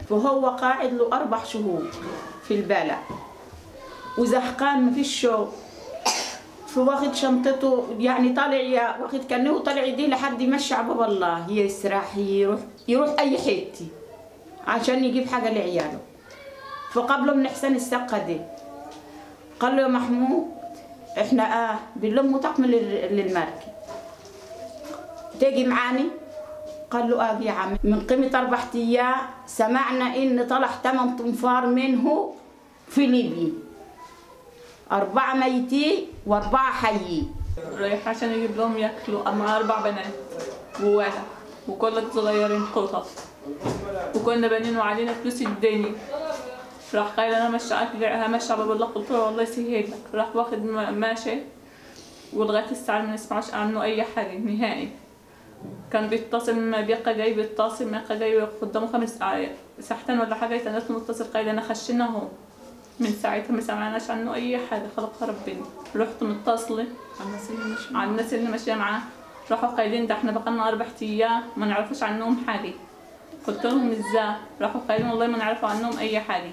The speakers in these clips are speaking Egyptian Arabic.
فهو قاعد له أربع شهور في البلد وزهقان مفيش شغل فواخد شنطته يعني طالع يا واخد كانه وطالع يديه لحد يمشي على باب الله يسرح يروح يروح أي حتة عشان يجيب حاجة لعياله فقابله من إحسان السقة دي قال له يا محمود احنا اه بنلم طقم لل- للمركب تيجي معاني قال له اه يا عم من قيمة أربع أيام سمعنا إن طلع ثمان تنفار منه في ليبيا أربعة ميتين وأربعة حيين رايح عشان يجيب لهم ياكلوا مع أربع بنات جواها وكلك صغيرين قطط وكنا بنين وعلينا فلوس الدنيا راح قايل انا ماشي همشي على باب الله قلت له والله يسهل لك راح واخد م- ماشي ولغايه الساعه ما نسمعش عنه اي حاجه نهائي كان بيتصل ما بيبقى جاي بيتصل ما يبقى جاي قدامه خمس ساعات ساعتين ولا حاجه يتنسل متصل قايل انا خشنا اهو من ساعتها ما سمعناش عنه اي حاجه خلقها ربنا رحت متصله على الناس اللي ماشيه معاه راحوا قايلين ده احنا بقالنا اربع ايام ما نعرفوش عنهم حاجه قلت لهم ازاي راحوا قايلين والله ما نعرف عنهم اي حاجه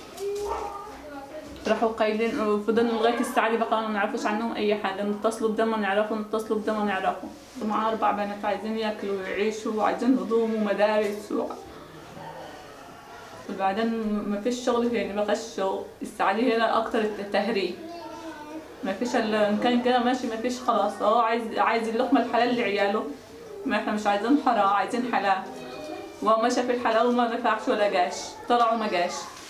راحوا قايلين وفضلنا لغايه الساعه دي بقى ما نعرفوش عنهم اي حاجه نتصلوا بده ما نعرفه نتصلوا بده ما نعرفه مع اربع بنات عايزين ياكلوا ويعيشوا وعايزين هدوم ومدارس و... وبعدين ما فيش شغل يعني ما بقاش شغل الساعه دي هنا اكتر التهريب ما فيش الا ان كان كده ماشي ما فيش خلاص اه عايز عايز اللقمه الحلال لعياله ما احنا مش عايزين حرام عايزين حلال وهو ماشي في الحلال وما نفعش ولا جاش طلع وما جاش